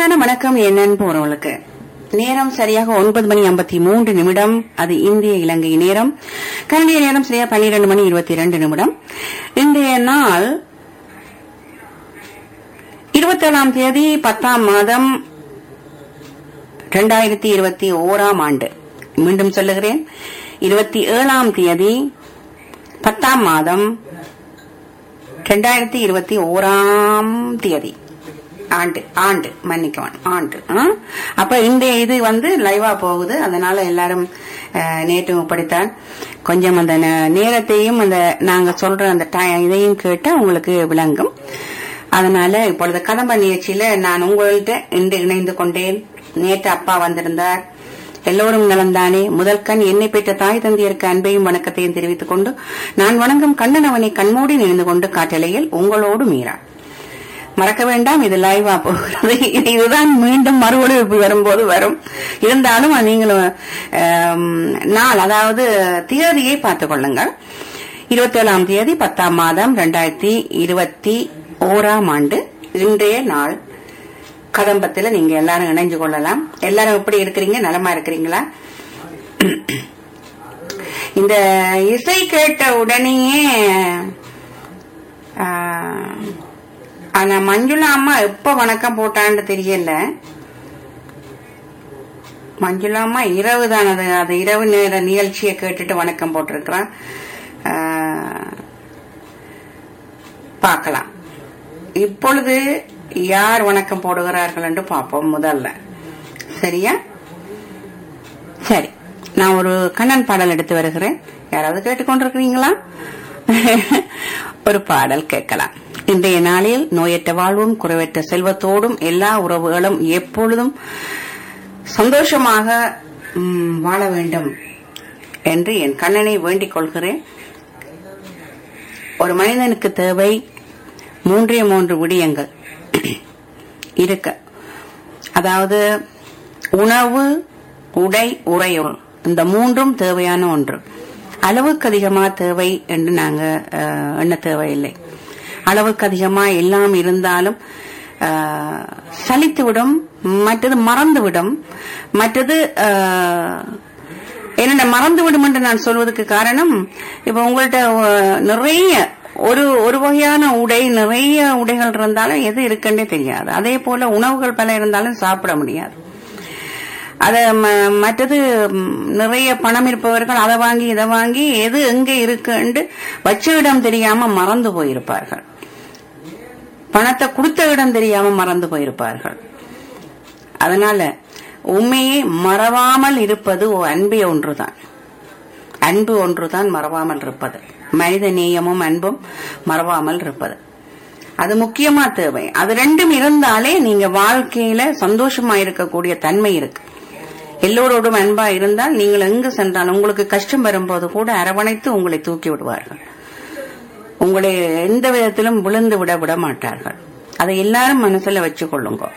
இனிமையான வணக்கம் என்னன்னு போறவங்களுக்கு நேரம் சரியாக ஒன்பது மணி ஐம்பத்தி மூன்று நிமிடம் அது இந்திய இலங்கை நேரம் கனடிய நேரம் சரியா பன்னிரண்டு மணி இருபத்தி இரண்டு நிமிடம் இன்றைய நாள் இருபத்தேழாம் தேதி பத்தாம் மாதம் இரண்டாயிரத்தி இருபத்தி ஓராம் ஆண்டு மீண்டும் சொல்லுகிறேன் இருபத்தி ஏழாம் தேதி பத்தாம் மாதம் ரெண்டாயிரத்தி இருபத்தி ஓராம் தேதி ஆண்டு ஆண்டு மன்னிக்கவன் ஆண்டு ஆ? அப்ப இன்றைய இது வந்து லைவா போகுது அதனால எல்லாரும் அஹ், நேற்று படித்தான் கொஞ்சம் அந்த நே- நேரத்தையும் அந்த நாங்க சொல்ற அந்த ti- இதையும் கேட்டா உங்களுக்கு விளங்கும் அதனால இப்பொழுது கதம்ப நிகழ்ச்சியில நான் உங்கள்கிட்ட இன்று இணைந்து கொண்டேன் நேற்று அப்பா வந்திருந்தார் எல்லோரும் நலம்தானே முதல் கண் என்னை பெற்ற தாய் தந்தையருக்கு அன்பையும் வணக்கத்தையும் தெரிவித்துக் கொண்டு நான் வணங்கும் கண்ணன் அவனை கண்மூடி நினைந்து கொண்டு காட்டலையில் உங்களோடு மீறா மறக்க வேண்டாம் இது லைவா போகிறது இதுதான் மீண்டும் மறு ஒளிபரப்பு வரும்போது வரும் இருந்தாலும் அது நீங்களும் ஆம், நாள் அதாவது தேதியை பார்த்துக் கொள்ளுங்கள் இருபத்தி ஏழாம் தேதி பத்தாம் மாதம் ரெண்டாயிரத்தி இருபத்தி ஓராம் ஆண்டு இன்றைய நாள் கதம்பத்துல நீங்க எல்லாரும் இணைஞ்சு கொள்ளலாம் எல்லாரும் எப்படி இருக்கிறீங்க நலமா இருக்கிறீங்களா இந்த இசை கேட்ட உடனேயே ஆ, ஆனா மஞ்சுளா அம்மா எப்ப வணக்கம் போட்டான்னு தெரியல மஞ்சுளா அம்மா இரவு தான் அது அது இரவு நேர நிகழ்ச்சியை கேட்டுட்டு வணக்கம் போட்டிருக்கிறான் ஆ, பார்க்கலாம் இப்பொழுது யார் வணக்கம் போடுகிறார்கள் என்று பார்ப்போம் முதல்ல சரியா சரி நான் ஒரு கண்ணன் பாடல் எடுத்து வருகிறேன் யாராவது கேட்டுக்கொண்டிருக்கிறீங்களா ஒரு பாடல் கேட்கலாம் இன்றைய நாளில் நோயற்ற வாழ்வும் குறைவற்ற செல்வத்தோடும் எல்லா உறவுகளும் எப்பொழுதும் சந்தோஷமாக ம், வாழ வேண்டும் என்று என் கண்ணனை வேண்டிக் கொள்கிறேன் ஒரு மனிதனுக்கு தேவை மூன்றே மூன்று விடயங்கள் இருக்க அதாவது உணவு உடை உறையுள் இந்த மூன்றும் தேவையான ஒன்று அளவுக்கு அதிகமா தேவை என்று நாங்க அஹ், எண்ண தேவையில்லை அளவுக்கு அதிகமா எல்லாம் இருந்தாலும் அஹ், சலித்துவிடும் மற்றது மறந்துவிடும் மற்றது அஹ், என்னென்ன மறந்துவிடும் என்று நான் சொல்வதற்கு காரணம் இப்ப உங்கள்ட்ட அஹ், நிறைய ஒரு ஒரு வகையான உடை நிறைய உடைகள் இருந்தாலும் எது இருக்குன்னே தெரியாது அதே போல உணவுகள் பல இருந்தாலும் சாப்பிட முடியாது அத ம- மற்றது ம், நிறைய பணம் இருப்பவர்கள் அதை வாங்கி இதை வாங்கி எது எங்க இருக்குன்னு வச்ச இடம் தெரியாம மறந்து போயிருப்பார்கள் பணத்தை கொடுத்த இடம் தெரியாம மறந்து போயிருப்பார்கள் அதனால உண்மையை மறவாமல் இருப்பது ஓ- அன்பே ஒன்றுதான் அன்பு ஒன்றுதான் மறவாமல் இருப்பது மனித நேயமும் அன்பும் மறவாமல் இருப்பது அது முக்கியமா தேவை அது ரெண்டும் இருந்தாலே நீங்க வாழ்க்கையில சந்தோஷமா இருக்கக்கூடிய தன்மை இருக்கு எல்லோரோடும் அன்பா இருந்தால் நீங்கள் எங்கு சென்றால் உங்களுக்கு கஷ்டம் வரும்போது கூட அரவணைத்து உங்களை தூக்கி விடுவார்கள் உங்களை எந்த விதத்திலும் விழுந்து விட விட மாட்டார்கள் அதை எல்லாரும் மனசுல வச்சு கொள்ளுங்க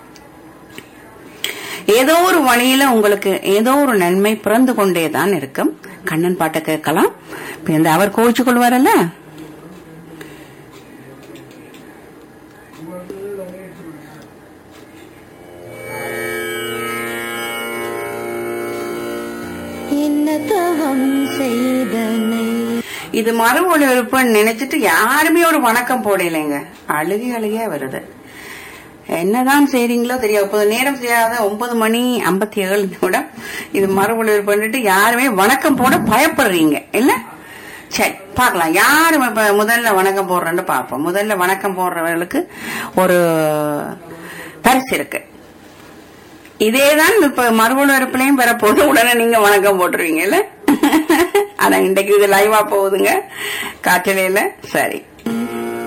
ஏதோ ஒரு வழியில உங்களுக்கு ஏதோ ஒரு நன்மை பிறந்து கொண்டே தான் இருக்கும் கண்ணன் பாட்டை கேட்கலாம் இப்ப இந்த அவர் கோவிச்சு கொள்வாரல்ல என்ன தவம் செய்தனை இது மறு ஒளிபரப்புன்னு நினைச்சிட்டு யாருமே ஒரு வணக்கம் போடலைங்க அழுகி அழுகியா வருது என்னதான் செய்றீங்களோ தெரியாது இப்போது நேரம் செய்யாத ஒன்பது மணி ஐம்பத்தி ஏழு நிமிடம் இது மறு ஒளிபரப்பு பண்ணிட்டு யாருமே வணக்கம் போட பயப்படுறீங்க இல்ல சரி பார்க்கலாம் யாரு இப்ப முதல்ல வணக்கம் போடுறேன்னு பார்ப்போம் முதல்ல வணக்கம் போடுறவர்களுக்கு ஒரு பரிசு இருக்கு இதேதான் இப்ப மறுபடியும் வரப்போது உடனே நீங்க வணக்கம் போட்டுருவீங்கல்ல ஆனா இன்றைக்கு இது லைவா போகுதுங்க காற்றலையில சரி